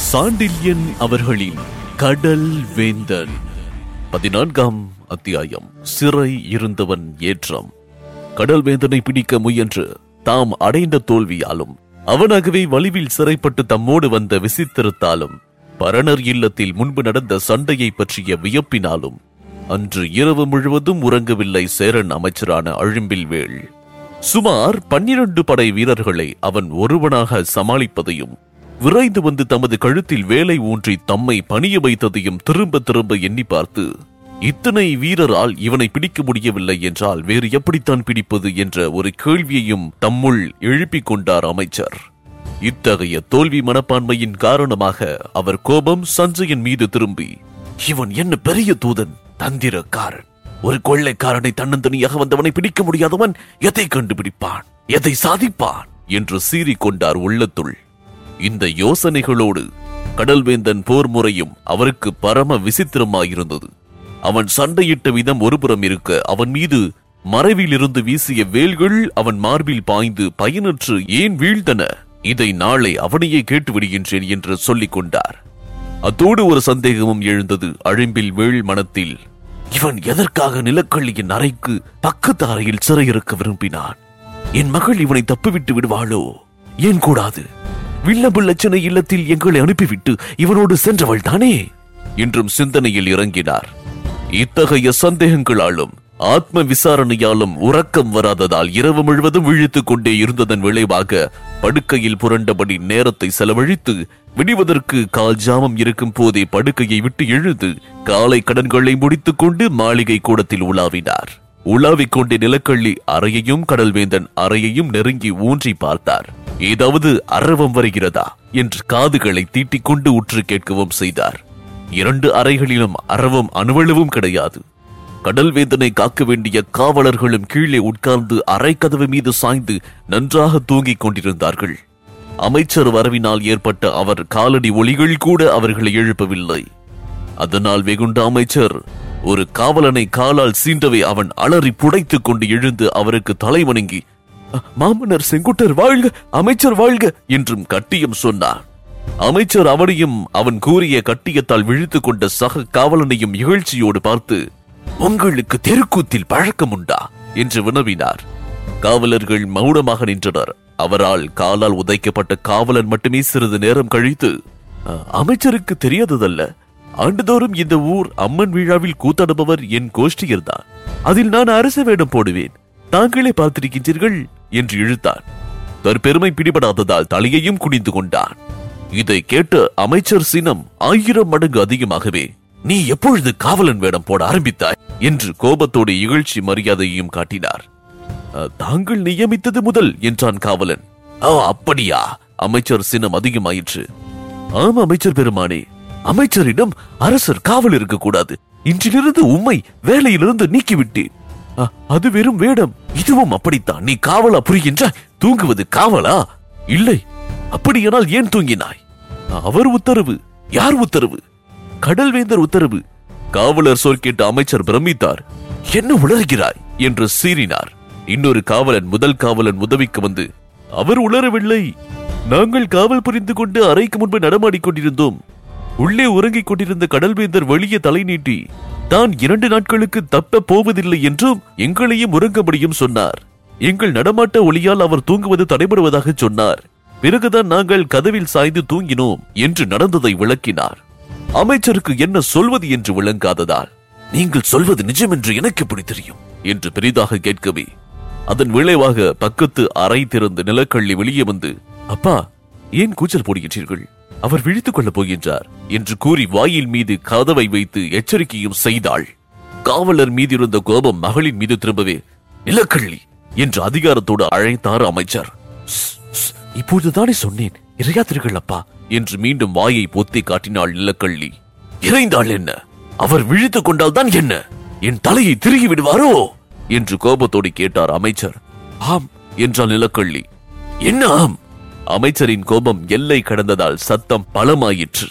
சாண்டில்யன் அவர்களின் கடல் வேந்தன் பதினான்காம் அத்தியாயம் சிறை இருந்தவன் ஏற்றம் கடல் வேந்தனை பிடிக்க முயன்று தாம் அடைந்த தோல்வியாலும் அவனாகவே வலிவில் சிறைப்பட்டு தம்மோடு வந்த விசித்திரத்தாலும் பரணர் இல்லத்தில் முன்பு நடந்த சண்டையை பற்றிய வியப்பினாலும் அன்று இரவு முழுவதும் உறங்கவில்லை சேரன் அமைச்சரான அழும்பில் வேள் சுமார் பன்னிரண்டு படை வீரர்களை அவன் ஒருவனாக சமாளிப்பதையும் விரைந்து வந்து தமது கழுத்தில் வேலை ஊன்றி தம்மை பணிய வைத்ததையும் திரும்ப திரும்ப எண்ணி பார்த்து இத்தனை வீரரால் இவனை பிடிக்க முடியவில்லை என்றால் வேறு எப்படித்தான் பிடிப்பது என்ற ஒரு கேள்வியையும் தம்முள் எழுப்பிக் கொண்டார் அமைச்சர் இத்தகைய தோல்வி மனப்பான்மையின் காரணமாக அவர் கோபம் சஞ்சயன் மீது திரும்பி இவன் என்ன பெரிய தூதன் தந்திரக்காரன் ஒரு கொள்ளைக்காரனை தன்னந்தனியாக வந்தவனை பிடிக்க முடியாதவன் எதை கண்டுபிடிப்பான் எதை சாதிப்பான் என்று சீறிக் கொண்டார் உள்ளத்துள் இந்த யோசனைகளோடு கடல்வேந்தன் போர் முறையும் அவருக்கு பரம விசித்திரமாயிருந்தது அவன் சண்டையிட்ட விதம் ஒருபுறம் இருக்க அவன் மீது மறைவிலிருந்து வீசிய வேல்கள் அவன் மார்பில் பாய்ந்து பயனற்று ஏன் வீழ்ந்தன இதை நாளை அவனையே கேட்டு விடுகின்றேன் என்று சொல்லிக் கொண்டார் அத்தோடு ஒரு சந்தேகமும் எழுந்தது அழிம்பில் வேள் மனத்தில் இவன் எதற்காக நிலக்கள்ளியின் அறைக்கு பக்கத்து அறையில் சிறையிருக்க விரும்பினான் என் மகள் இவனை தப்பிவிட்டு விடுவாளோ ஏன் கூடாது வில்லபு லட்சண இல்லத்தில் எங்களை அனுப்பிவிட்டு இவனோடு சென்றவள் தானே என்றும் சிந்தனையில் இறங்கினார் இத்தகைய சந்தேகங்களாலும் ஆத்ம விசாரணையாலும் உறக்கம் வராததால் இரவு முழுவதும் விழித்துக் கொண்டே இருந்ததன் விளைவாக படுக்கையில் புரண்டபடி நேரத்தை செலவழித்து விடிவதற்கு கால் ஜாமம் இருக்கும் போதே படுக்கையை விட்டு எழுந்து காலை கடன்களை முடித்துக் கொண்டு மாளிகை கூடத்தில் உலாவினார் உலாவிக் கொண்டே நிலக்கள்ளி அறையையும் கடல்வேந்தன் அறையையும் நெருங்கி ஊன்றி பார்த்தார் ஏதாவது அரவம் வருகிறதா என்று காதுகளை தீட்டிக் கொண்டு உற்று கேட்கவும் செய்தார் இரண்டு அறைகளிலும் அரவம் அணுவளவும் கிடையாது கடல் வேந்தனை காக்க வேண்டிய காவலர்களும் கீழே உட்கார்ந்து அறை கதவு மீது சாய்ந்து நன்றாக தூங்கிக் கொண்டிருந்தார்கள் அமைச்சர் வரவினால் ஏற்பட்ட அவர் காலடி ஒளிகள் கூட அவர்களை எழுப்பவில்லை அதனால் வெகுண்ட அமைச்சர் ஒரு காவலனை காலால் சீண்டவே அவன் அலறி புடைத்துக் கொண்டு எழுந்து அவருக்கு தலை வணங்கி "அ, மாமன்னர் செங்குட்டர் வாழ்க அமைச்சர் வாழ்க என்றும் கட்டியம் சொன்னார் அமைச்சர் அவனையும் அவன் கூறிய கட்டியத்தால் விழித்துக் கொண்ட சக காவலனையும் இகழ்ச்சியோடு பார்த்து உங்களுக்கு தெருக்கூத்தில் பழக்கம் உண்டா என்று வினவினார் காவலர்கள் மௌனமாக நின்றனர் அவரால் காலால் உதைக்கப்பட்ட காவலன் மட்டுமே சிறிது நேரம் கழித்து "அ, அமைச்சருக்கு தெரியாததல்ல ஆண்டுதோறும் இந்த ஊர் அம்மன் விழாவில் கூத்தாடுபவர் என் கோஷ்டியர்தான் அதில் நான் அரச வேடம் போடுவேன் தாங்களே பார்த்திருக்கின்றீர்கள் என்று இழுத்தான் தற்பெருமை பிடிபடாததால் தலையையும் குனிந்து கொண்டான் இதை கேட்ட அமைச்சர் சினம் ஆயிரம் மடங்கு அதிகமாகவே நீ எப்பொழுது காவலன் வேடம் போட ஆரம்பித்தாய் என்று கோபத்தோடு இகழ்ச்சி மரியாதையையும் காட்டினார் "அ, தாங்கள் நியமித்தது முதல் என்றான் காவலன் "ஓ அப்படியா அமைச்சர் சினம் அதிகமாயிற்று ஆம் அமைச்சர் பெருமானே அமைச்சரிடம் அரசர் காவல் இருக்கக்கூடாது இன்றிலிருந்து உம்மை வேலையிலிருந்து நீக்கிவிட்டேன் "அ, அது வெறும் வேடம் இதுவும் அப்படித்தான் நீ காவலா புரிகின்ற தூங்குவது காவலா இல்லை அப்படியானால் ஏன் தூங்கினாய் அவர் உத்தரவு யார் உத்தரவு கடல்வேந்தர் உத்தரவு காவலர் சொல் கேட்ட அமைச்சர் பிரமித்தார் என்ன உளறுகிறாய் என்று சீறினார் இன்னொரு காவலன் முதல் காவலன் உதவிக்கு வந்து அவர் உளரவில்லை நாங்கள் காவல் புரிந்து கொண்டு அறைக்கு முன்பு நடமாடிக் கொண்டிருந்தோம் உள்ளே உறங்கிக் கொண்டிருந்த கடல்வேந்தர் வெளியே தலை நீட்டி தான் இரண்டு நாட்களுக்கு தப்ப போவதில்லை என்றும் எங்களையும் உறங்கும்படியும் சொன்னார் எங்கள் நடமாட்ட ஒளியால் அவர் தூங்குவது தடைபடுவதாக சொன்னார் பிறகுதான் நாங்கள் கதவில் சாய்ந்து தூங்கினோம் என்று நடந்ததை விளக்கினார் அமைச்சருக்கு என்ன சொல்வது என்று விளங்காததால் நீங்கள் சொல்வது நிஜம் என்று எனக்கு எப்படி தெரியும் என்று பெரிதாக கேட்கவே அதன் விளைவாக பக்கத்து அறை திறந்து நிலக்கள்ளி வெளியே வந்து அப்பா ஏன் கூச்சல் போடுகின்றீர்கள் அவர் விழித்துக் கொள்ளப் போகின்றார் என்று கூறி வாயில் மீது கதவை வைத்து எச்சரிக்கையும் செய்தாள் காவலர் மீது இருந்த கோபம் மகளின் மீது திரும்பவே நிலக்கள்ளி என்று அதிகாரத்தோடு அழைத்தார் அமைச்சர் "ஸ், ஸ், இப்பொழுதுதானே சொன்னேன் இறையாத்திர்கள் அப்பா என்று மீண்டும் வாயை பொத்தி காட்டினாள் நிலக்கள்ளி இறைந்தாள் என்ன அவர் விழித்துக் கொண்டால் தான் என்ன என் தலையை திருகி விடுவாரோ என்று கோபத்தோடு கேட்டார் அமைச்சர் ஆம் என்றாள் நிலக்கள்ளி என்ன ஆம் அமைச்சரின் கோபம் எல்லை கடந்ததால் சத்தம் பலமாயிற்று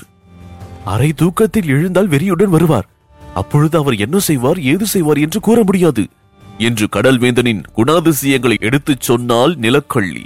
அரை தூக்கத்தில் எழுந்தால் வெறியுடன் வருவார் அப்பொழுது அவர் என்ன செய்வார் ஏது செய்வார் என்று கூற முடியாது என்று கடல்வேந்தனின் குணாதிசயங்களை எடுத்துச் சொன்னால் நிலக்கள்ளி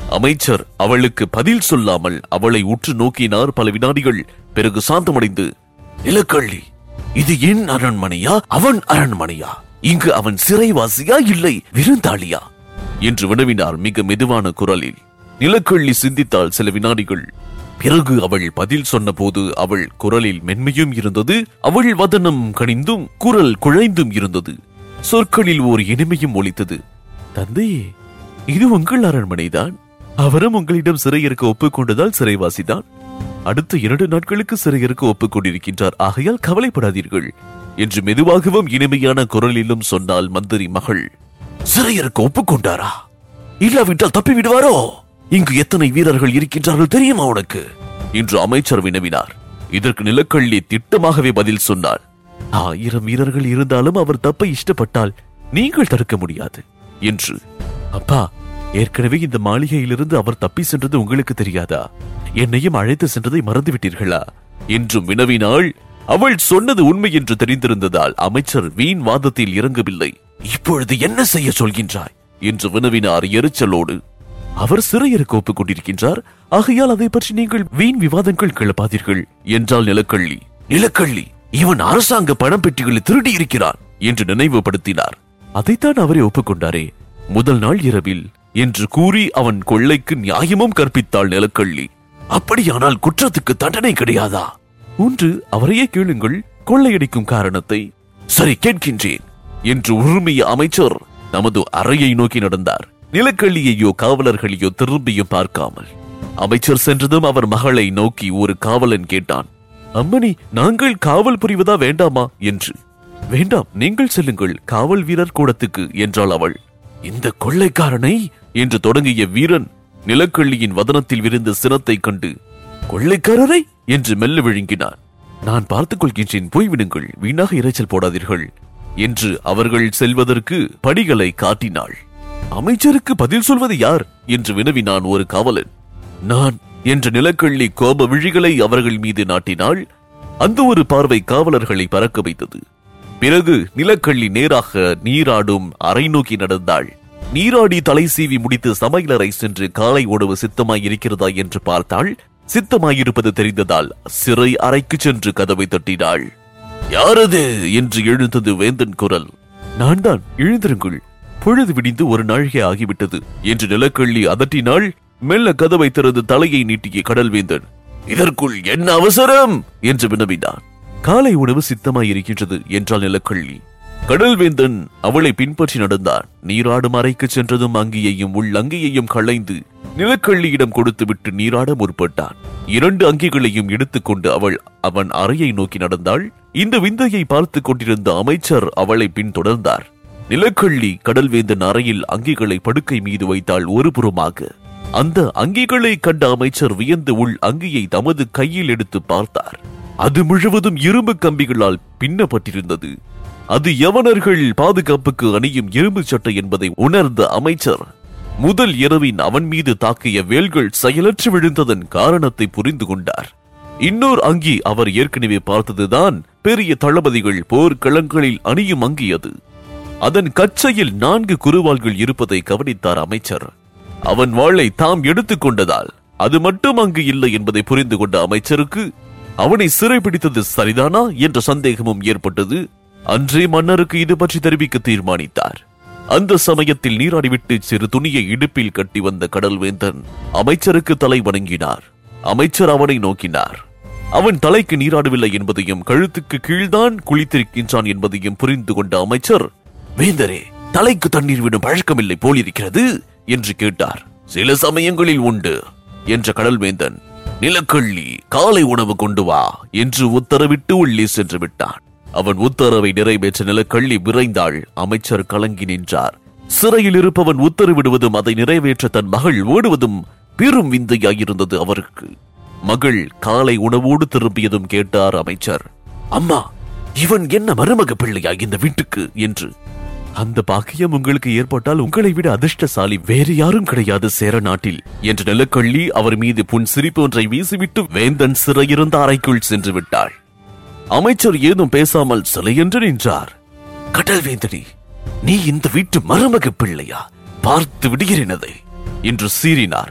அமைச்சர் அவளுக்கு பதில் சொல்லாமல் அவளை உற்று நோக்கினார் பல வினாடிகள் பிறகு சாந்தமடைந்து நிலக்கள்ளி இது என் அரண்மனையா அவன் அரண்மனையா இங்கு அவன் சிறைவாசியா இல்லை விருந்தாளியா என்று வினவினார் மிக மெதுவான குரலில் நிலக்கள்ளி சிந்தித்தாள் சில வினாடிகள் பிறகு அவள் பதில் சொன்னபோது அவள் குரலில் மென்மையும் இருந்தது அவள் வதனம் கனிந்தும் குரல் குழைந்தும் இருந்தது சொற்களில் ஓர் இனிமையும் ஒலித்தது தந்தையே இது உங்கள் அரண்மனைதான் அவரும் உங்களிடம் சிறையிருக்க ஒப்புக்கொண்டதால் சிறைவாசிதான் அடுத்த இரண்டு நாட்களுக்கு சிறையிருக்க ஒப்புக்கொண்டிருக்கின்றார் ஆகையால் கவலைப்படாதீர்கள் என்று மெதுவாகவும் இனிமையான குரலிலும் சொன்னால் மந்திரி மகள் சிறையிருக்க ஒப்புக்கொண்டாரா இல்லாவிட்டால் தப்பி விடுவாரோ இங்கு எத்தனை வீரர்கள் இருக்கின்றார்கள் தெரியுமா உனக்கு என்று அமைச்சர் வினவினார் இதற்கு நிலக்கள்ளி திட்டமாகவே பதில் சொன்னார் ஆயிரம் வீரர்கள் இருந்தாலும் அவர் தப்ப இஷ்டப்பட்டால் நீங்கள் தடுக்க முடியாது என்று அப்பா ஏற்கனவே இந்த மாளிகையிலிருந்து அவர் தப்பி சென்றது உங்களுக்கு தெரியாதா என்னையும் அழைத்து சென்றதை மறந்து விட்டீர்களா என்றும் வினவினாள் அவள் சொன்னது உண்மை என்று தெரிந்திருந்ததால் அமைச்சர் வீண் வாதத்தில் இறங்கவில்லை இப்பொழுது என்ன செய்ய சொல்கின்றாய் என்று வினவினார் எரிச்சலோடு அவர் சிறையிருக்க ஒப்புக் கொண்டிருக்கின்றார் ஆகையால் அதை பற்றி நீங்கள் வீண் விவாதங்கள் கிளப்பாதீர்கள் என்றால் நிலக்கள்ளி நிலக்கள்ளி இவன் அரசாங்க பணம் பெட்டிகளை திருடி இருக்கிறான் என்று நினைவுபடுத்தினார் அதைத்தான் அவரே ஒப்புக்கொண்டாரே முதல் நாள் இரவில் என்று கூறி அவன் கொள்ளைக்கு நியாயமும் கற்பித்தாள் நிலக்கள்ளி அப்படியானால் குற்றத்துக்கு தண்டனை கிடையாதா ஒன்று அவரையே கேளுங்கள் கொள்ளையடிக்கும் காரணத்தை சரி கேட்கின்றேன் என்று உரிமைய அமைச்சர் நமது அறையை நோக்கி நடந்தார் நிலக்கள்ளியையோ காவலர்களையோ திரும்பியும் பார்க்காமல் அமைச்சர் சென்றதும் அவர் மகளை நோக்கி ஒரு காவலன் கேட்டான் அம்மணி நாங்கள் காவல் புரிவதா வேண்டாமா என்று வேண்டாம் நீங்கள் செல்லுங்கள் காவல் வீரர் கூடத்துக்கு என்றாள் அவள் இந்த கொள்ளைக்காரனை என்று தொடங்கிய வீரன் நிலக்கள்ளியின் வதனத்தில் விரிந்த சினத்தைக் கண்டு கொள்ளைக்காரரை என்று மெல்ல விழுங்கினான் நான் பார்த்துக் கொள்கின்றேன் போய்விடுங்கள் வீணாக இரைச்சல் போடாதீர்கள் என்று அவர்கள் செல்வதற்கு படிகளை காட்டினாள் அமைச்சருக்கு பதில் சொல்வது யார் என்று வினவினான் ஒரு காவலன் நான் என்ற நிலக்கள்ளி கோப விழிகளை அவர்கள் மீது நாட்டினாள் அந்த ஒரு பார்வை காவலர்களை பறக்க வைத்தது பிறகு நிலக்கள்ளி நேராக நீராடும் அறை நோக்கி நடந்தாள் நீராடி தலை சீவி முடித்து சமையலறை சென்று காலை உணவு சித்தமாய் இருக்கிறதா என்று பார்த்தாள் சித்தமாயிருப்பது தெரிந்ததால் சிறை அறைக்கு சென்று கதவை தட்டினாள் யாரது என்று எழுந்தது வேந்தன் குரல் நான் தான் எழுந்திருங்கள் பொழுது விடிந்து ஒரு நாழிகை ஆகிவிட்டது என்று நிலக்கள்ளி அதட்டினாள் மெல்ல கதவை திறந்து தலையை நீட்டிய கடல்வேந்தன் இதற்குள் என்ன அவசரம் என்று வினவினான் காலை உணவு சித்தமாயிருக்கின்றது என்றாள் நிலக்கள்ளி கடல்வேந்தன் அவளை பின்பற்றி நடந்தான் நீராடும் அறைக்கு சென்றதும் அங்கியையும் உள் அங்கியையும் களைந்து நிலக்கள்ளியிடம் கொடுத்துவிட்டு நீராட முற்பட்டான் இரண்டு அங்கிகளையும் எடுத்துக்கொண்டு அவள் அவன் அறையை நோக்கி நடந்தாள் இந்த விந்தையை பார்த்துக் கொண்டிருந்த அமைச்சர் அவளை பின்தொடர்ந்தார் நிலக்கள்ளி கடல்வேந்தன் அறையில் அங்கிகளை படுக்கை மீது வைத்தாள் ஒரு புறமாக அந்த அங்கிகளை கண்ட அமைச்சர் வியந்து உள் அங்கியை தமது கையில் எடுத்து பார்த்தார் அது முழுவதும் இரும்பு கம்பிகளால் பின்னப்பட்டிருந்தது அது யவனர்கள் பாதுகாப்புக்கு அணியும் இரும்பு சட்டை என்பதை உணர்ந்த அமைச்சர் முதல் இரவின் அவன் மீது தாக்கிய வேல்கள் செயலற்று விழுந்ததன் காரணத்தை புரிந்து கொண்டார் இன்னொரு அங்கி அவர் ஏற்கனவே பார்த்ததுதான் பெரிய தளபதிகள் போர்க்களங்களில் அணியும் அங்கி அது அதன் கச்சையில் நான்கு குருவாள்கள் இருப்பதை கவனித்தார் அமைச்சர் அவன் வாளை தாம் எடுத்துக் கொண்டதால் அது மட்டும் அங்கு இல்லை என்பதை புரிந்து கொண்ட அமைச்சருக்கு அவனை சிறைபிடித்தது சரிதானா என்ற சந்தேகமும் ஏற்பட்டது அன்றே மன்னருக்கு இது பற்றி தெரிவிக்க தீர்மானித்தார் அந்த சமயத்தில் நீராடிவிட்டு சிறு துணியை இடுப்பில் கட்டி வந்த கடல்வேந்தன் அமைச்சருக்கு தலை வணங்கினார் அமைச்சர் அவனை நோக்கினார் அவன் தலைக்கு நீராடவில்லை என்பதையும் கழுத்துக்கு கீழ்தான் குளித்திருக்கின்றான் என்பதையும் புரிந்து கொண்ட அமைச்சர் வேந்தரே தலைக்கு தண்ணீர் விடும் பழக்கமில்லை போலிருக்கிறது என்று கேட்டார் சில சமயங்களில் உண்டு என்ற கடல்வேந்தன் நிலக்கள்ளி காலை உணவு கொண்டு வா என்று உத்தரவிட்டு உள்ளே சென்று விட்டான் அவன் உத்தரவை நிறைவேற்ற நிலக்கள்ளி விரைந்தாள் அமைச்சர் கலங்கி நின்றார் சிறையில் இருப்பவன் உத்தரவிடுவதும் அதை நிறைவேற்ற தன் மகள் ஓடுவதும் பெரும் விந்தையாயிருந்தது அவருக்கு மகள் காலை உணவோடு திரும்பியதும் கேட்டார் அமைச்சர் அம்மா இவன் என்ன மருமக பிள்ளையா இந்த வீட்டுக்கு என்று அந்த பாக்கியம் உங்களுக்கு ஏற்பட்டால் உங்களை விட அதிர்ஷ்டசாலி வேறு யாரும் கிடையாது சேர நாட்டில் என்று நிலக்கள்ளி அவர் மீது புன் சிரிப்பு ஒன்றை வீசிவிட்டு வேந்தன் சிறையிருந்த அறைக்குள் சென்று விட்டாள் அமைச்சர் ஏதும் பேசாமல் சிலையென்று நின்றார் கடல் வேந்தனி நீ இந்த வீட்டு மருமக பிள்ளையா பார்த்து விடுகிறேனதை என்று சீறினார்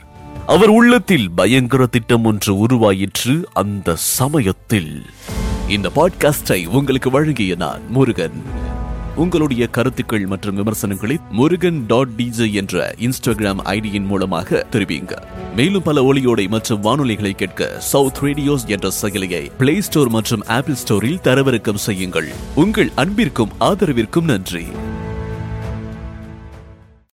அவர் உள்ளத்தில் பயங்கர திட்டம் ஒன்று உருவாயிற்று அந்த சமயத்தில் இந்த பாட்காஸ்டை உங்களுக்கு வழங்கிய நான் முருகன் உங்களுடைய கருத்துக்கள் மற்றும் விமர்சனங்களை முருகன் டாட் டிஜே என்ற இன்ஸ்டாகிராம் ஐடியின் மூலமாக தெரிவிங்க மேலும் பல ஒளியோடை மற்றும் வானொலிகளை கேட்க சவுத் ரேடியோஸ் என்ற செயலியை பிளே ஸ்டோர் மற்றும் ஆப்பிள் ஸ்டோரில் தரவிறக்கம் செய்யுங்கள் உங்கள் அன்பிற்கும் ஆதரவிற்கும் நன்றி